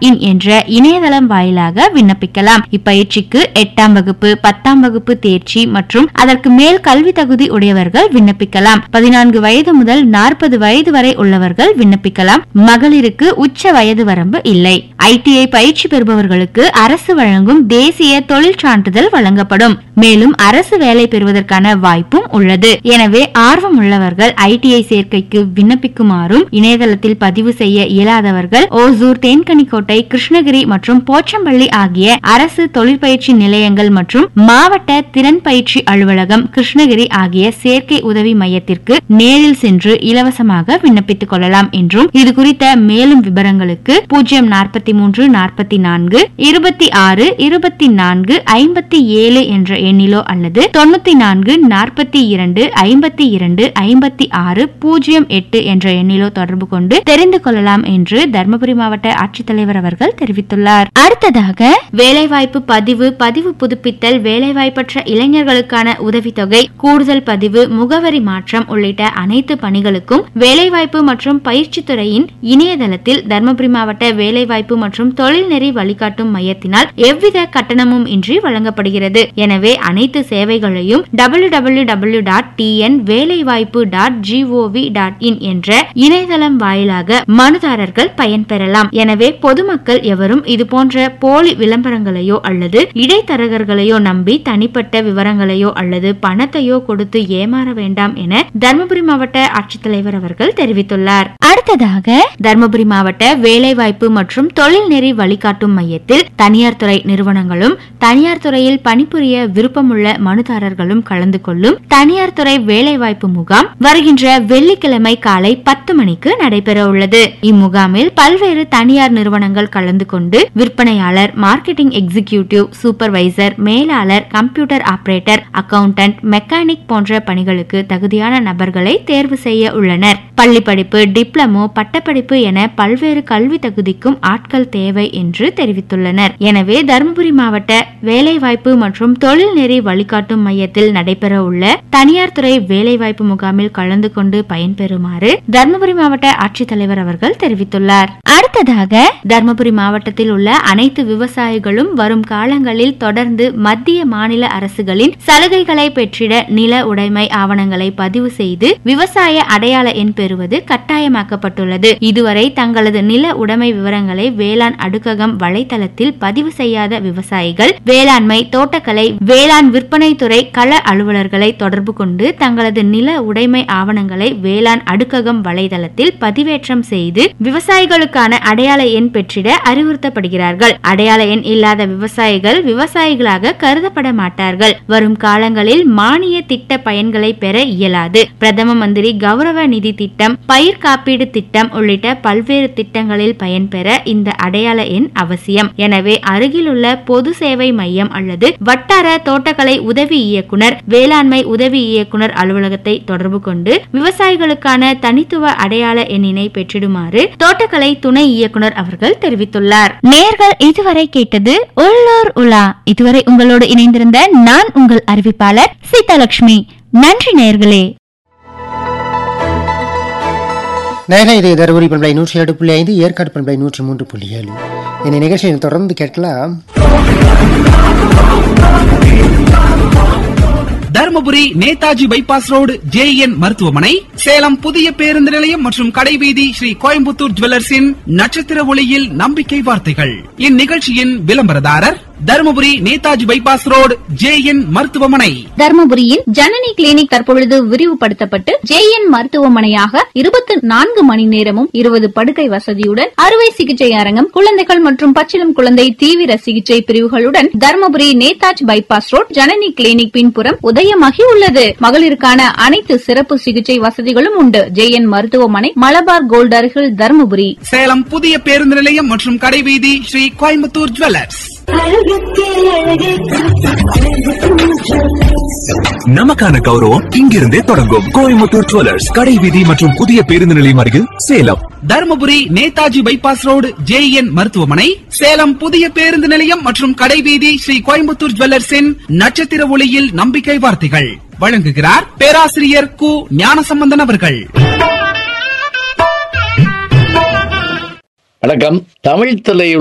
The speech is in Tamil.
இன் என்ற இணையதளம் வாயிலாக விண்ணப்பிக்கலாம் இப்பயிற்சிக்கு எட்டாம் வகுப்பு பத்தாம் வகுப்பு தேர்ச்சி மற்றும் அதற்கு மேல் கல்வி தகுதி உடையவர்கள் விண்ணப்பிக்கலாம் பதினான்கு வயது முதல் நாற்பது வயது வரை உள்ளவர்கள் விண்ணப்பிக்கலாம் மகளிருக்கு உச்ச வயது வரம்பு இல்லை ஐடிஐ பயிற்சி பெறுபவர்களுக்கு அரசு வழங்கும் தேசிய தொழில் சான்றிதழ் வழங்கப்படும் மேலும் அரசு வேலை பெறுவதற்கான வாய்ப்பும் உள்ளது எனவே ஆர்வம் உள்ளவர்கள் ஐடிஐ சேர்க்கைக்கு விண்ணப்பிக்குமாறும் இணையதளத்தில் பதிவு செய்ய இயலாதவர்கள் ஓசூர் தேன்கனிக்கோட்டை கிருஷ்ணகிரி மற்றும் போச்சம்பள்ளி ஆகிய அரசு தொழிற்பயிற்சி நிலையங்கள் மற்றும் மாவட்ட திறன் பயிற்சி அலுவலகம் கிருஷ்ணகிரி ஆகிய சேர்க்கை உதவி மையத்திற்கு நேரில் சென்று இலவசமாக விண்ணப்பித்துக் கொள்ளலாம் என்றும் இது குறித்த மேலும் விவரங்களுக்கு பூஜ்ஜியம் நாற்பத்தி மூன்று நாற்பத்தி நான்கு இருபத்தி ஆறு இருபத்தி நான்கு ஐம்பத்தி ஏழு என்ற எண்ணிலோ அல்லது தொண்ணூத்தி நான்கு நாற்பத்தி இரண்டு ஐம்பத்தி இரண்டு ஐம்பத்தி ஆறு பூஜ்ஜியம் எட்டு என்ற எண்ணிலோ தொடர்பு கொண்டு தெரிந்து கொள்ளலாம் என்று தருமபுரி மாவட்ட ஆட்சித்தலைவர் அவர்கள் தெரிவித்துள்ளார் அடுத்ததாக வேலைவாய்ப்பு பதிவு பதிவு புதுப்பித்தல் வேலைவாய்ப்பற்ற இளைஞர்களுக்கான உதவித்தொகை கூடுதல் பதிவு முகவரி மாற்றம் உள்ளிட்ட அனைத்து பணிகளுக்கும் வேலைவாய்ப்பு மற்றும் பயிற்சித் துறையின் இணையதளத்தில் தருமபுரி மாவட்ட வேலைவாய்ப்பு மற்றும் தொழில்நெறி வழிகாட்டும் மையத்தினால் எவ்வித கட்டணமும் இன்றி வழங்கப்படுகிறது எனவே அனைத்து சேவைகளையும் W W W dot TN வேலைவாய்ப்பு டாட் ஜிஓவி டாட் இன் என்ற இணையதளம் வாயிலாக மனுதாரர்கள் பயன்பெறலாம் எனவே பொதுமக்கள் எவரும் இதுபோன்ற போலி விளம்பரங்களையோ அல்லது இடைத்தரகர்களையோ நம்பி தனிப்பட்ட விவரங்களையோ அல்லது பணத்தையோ கொடுத்து ஏமாற வேண்டாம் என தருமபுரி மாவட்ட ஆட்சித்தலைவர் அவர்கள் தெரிவித்துள்ளார் அடுத்ததாக தருமபுரி மாவட்ட வேலைவாய்ப்பு மற்றும் தொழில்நெறி வழிகாட்டும் மையத்தில் தனியார் துறை நிறுவனங்களும் தனியார் துறையில் பணிபுரிய விருப்பமுள்ள மனுதாரர்களும் கலந்து கொள்ளும் தனியார் துறை வேலைவாய்ப்பு முகாம் வருகின்ற வெள்ளிக்கிழமை காலை பத்து மணிக்கு நடைபெற உள்ளது இம்முகாமில் பல்வேறு தனியார் நிறுவனங்கள் கலந்து கொண்டு விற்பனையாளர் மார்க்கெட்டிங் எக்ஸிகியூட்டிவ் சூப்பர்வைசர் மேலாளர் கம்ப்யூட்டர் ஆபரேட்டர் அக்கவுண்டன்ட் மெக்கானிக் போன்ற பணிகளுக்கு தகுதியான நபர்களை தேர்வு செய்ய உள்ளனர் பள்ளி படிப்பு டிப்ளமோ பட்டப்படிப்பு என பல்வேறு கல்வி தகுதிக்கும் ஆட்கள் தேவை என்று தெரிவித்துள்ளனர் எனவே தருமபுரி மாவட்ட வேலைவாய்ப்பு மற்றும் தொழில்நெறி வழிகாட்டும் மையத்தில் நடைபெற உள்ள தனியார் துறை வேலைவாய்ப்பு முகாமில் கலந்து கொண்டு பயன்பெறுமாறு தருமபுரி மாவட்ட ஆட்சித்தலைவர் அவர்கள் தெரிவித்துள்ளார் அடுத்ததாக தருமபுரி மாவட்டத்தில் உள்ள அனைத்து விவசாயிகளும் வரும் காலங்களில் தொடர்ந்து மத்திய மாநில அரசுகளின் சலுகைகளை பெற்றிட நில உடைமை ஆவணங்களை பதிவு செய்து விவசாய அடையாள எண் பெறுவது கட்டாயமாக்கப்பட்டுள்ளது இதுவரை தங்களது நில உடைமை விவரங்களை வேளாண் அடுக்ககம் வலைதளத்தில் பதிவு செய்யாத விவசாயிகள் வேளாண்மை தோட்டக்கலை வேளாண் விற்பனை துறை கள அலுவலர்களை தொடர்பு கொண்டு தங்களது நில உடைமை ஆவணங்களை வேளாண் அடுக்ககம் வலைதளத்தில் பதிவேற்றம் செய்து விவசாயிகளுக்கான அடையாள எண் பெற்றிட அறிவுறுத்தப்படுகிறார்கள் அடையாள எண் இல்லாத விவசாயிகள் விவசாயிகளாக கருதப்பட மாட்டார்கள் வரும் காலங்களில் மானிய திட்ட பயன்களை பெற இயலாது பிரதம மந்திரி கௌரவ நிதி திட்டம் பயிர் காப்பீடு திட்டம் உள்ளிட்ட பல்வேறு திட்டங்களில் பயன்பெற இந்த அடையாள எண் அவசியம் எனவே அருகிலுள்ள பொது சேவை மையம் அல்லது வட்டார தோட்டக்கலை உதவி இயக்குனர் வேளாண்மை உதவி இயக்குனர் அலுவலகத்தை தொடர்பு கொண்டு விவசாயிகளுக்கான தனித்துவ அடையாள எண்ணினை பெற்றிடுமாறு தோட்டக்கலை துணை இயக்குனர் அவர்கள் தெரிவித்துள்ளார் நேர்கள் இதுவரை கேட்டது உள்ளூர் உலா இதுவரை உங்களோடு இணைந்திருந்த நான் உங்கள் அறிவிப்பாளர் சீதாலட்சுமி நன்றி நேர்களே நேரம் இது தருமபுரி பண்பலை நூற்றி ஏழு புள்ளி ஐந்து ஏற்காடு பண்பலை நூற்றி மூன்று புள்ளி ஏழு இந்த நிகழ்ச்சியை தொடர்ந்து கேட்கலாம் Dharmapuri Netaji bypass road JN மருத்துவமனை சேலம் புதிய பேருந்து நிலையம் மற்றும் கடைவீதி ஸ்ரீ கோயம்புத்தூர் ஜுவல்லர்ஸின் நட்சத்திர ஒளியில் நம்பிக்கை வார்த்தைகள் இந்நிகழ்ச்சியின் விளம்பரதாரர் Dharmapuri Netaji bypass road JN மருத்துவமனை தர்மபுரியில் ஜனனி கிளினிக் தற்பொழுது விரிவுபடுத்தப்பட்டு ஜேஎன் மருத்துவமனையாக இருபத்தி நான்கு மணி நேரமும் இருபது படுக்கை வசதியுடன் அறுவை சிகிச்சை அரங்கம் குழந்தைகள் மற்றும் பச்சிளம் குழந்தை தீவிர சிகிச்சை பிரிவுகளுடன் Dharmapuri Netaji bypass road Janani clinic பின்புறம் உதயமாகி உள்ளது மகளிருக்கான அனைத்து சிறப்பு சிகிச்சை வசதிகளும் உண்டு ஜேஎன் மருத்துவமனை மலபார் கோல்ட் அருகில் தர்மபுரி சேலம் புதிய பேருந்து நிலையம் மற்றும் கடைவீதி ஸ்ரீ கோயம்புத்தூர் ஜுவல்லர்ஸ் நமக்கான கௌரவம் இங்கிருந்தே தொடங்கும் கோயம்புத்தூர் ஜுவல்லர்ஸ் கடை வீதி மற்றும் புதிய பேருந்து நிலையம் அருகில் Salem Dharmapuri Netaji bypass road JN மருத்துவமனை சேலம் புதிய பேருந்து நிலையம் மற்றும் கடைவீதி ஸ்ரீ கோயம்புத்தூர் ஜுவல்லர்ஸின் நட்சத்திர ஒளியில் நம்பிக்கை வார்த்தைகள் வழங்குகிறார் பேராசிரியர் கு ஞானசம்பந்தன் அவர்கள் வணக்கம் தமிழ் திரையுலகில்